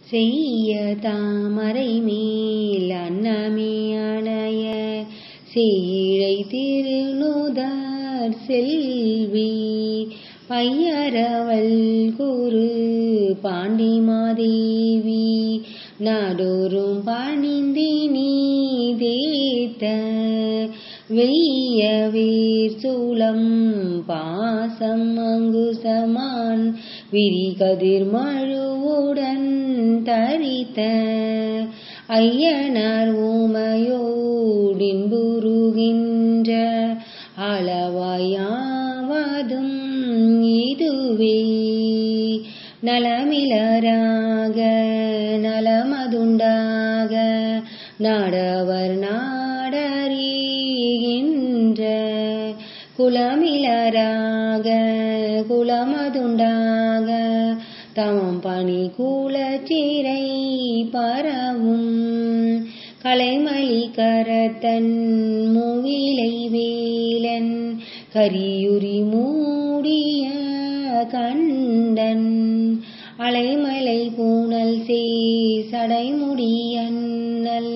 செய்ய தாமரை மேல் அன்னமே அணைய சீழை திருநுதர் செல்வி பையரவல் குரு பாண்டி மாதேவி நாடோறும் பணிந்தினி தேத்த வெய்ய வீர் சூலம் பாசம் அங்குசமான் விரி கதிர் மழுவுடன் தரித்த ஐயனார் ஊமையோடின்புருகின்ற அளவாயாவதும் இதுவே நலமிலராக நலமதுண்டாக நாடவர் நாடறிகின்ற குலமிலராக குலமதுண்டாக தமம் பணி குலச்சிறை பரவும் கலைமலி கரத்தன் மூவிலை வேலன் கரியுரி மூடிய கண்டன் அலைமலை பூனல் சே சடைமுடியன்னல்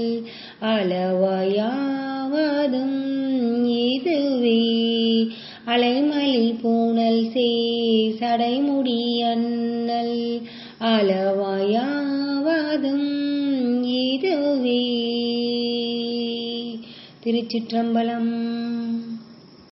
அளவாயாவதும் இதுவே அலைமலி பூனல் சே சடைமுடியன்னல் அளவாயாவதும் இதுவே திருச்சிற்றம்பலம்